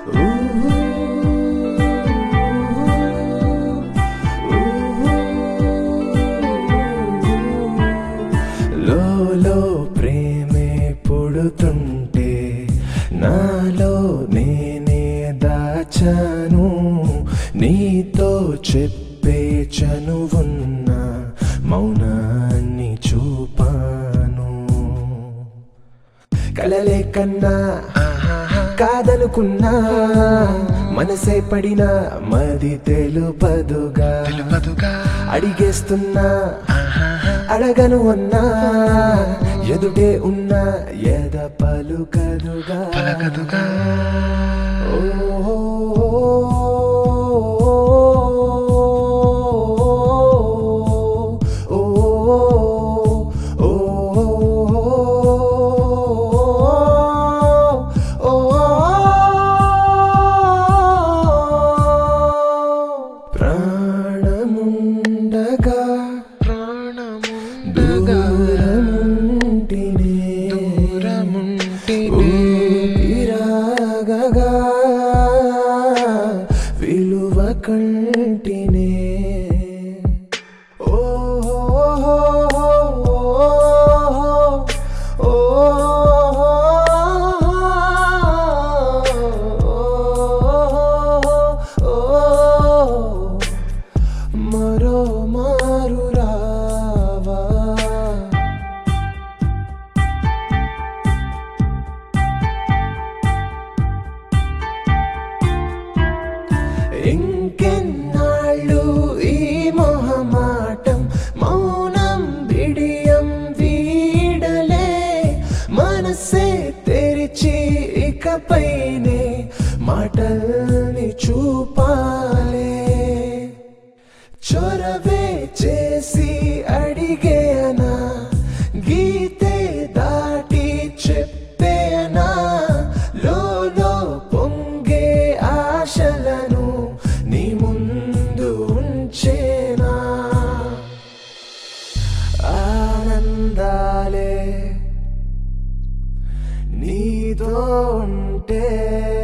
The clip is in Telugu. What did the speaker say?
లోలో ప్రేమే పుడుతుంటే నాలో నేనే దాచాను నీతో చెప్పే చనువున్న మౌనాన్ని చూపాను కలలే కన్నా కాదనుకున్నా మనసే పడినా మది తెలుపదుగా అడిగేస్తున్నా అడగను అన్నా ఎదుటే ఉన్నా ఎద పలుకదుగా ప్రాణముండగా దూరముంటినే ఊపిరాగగా విలువ కంటినే ఓ మరో మారు రావా ఇంకెన్నాళ్ళు ఈ మొహమాటం మౌనం బిడియం వీడలే మనసే తెరిచి ఇకపైనే మాటల్ని చూపాలే చొరవే చేసి అడిగేనా గీతే దాటి చెప్పేనా లోలో పొంగే ఆశలను నీ ముందు ఉంచేనా ఆనందాలే నీతో ఉంటే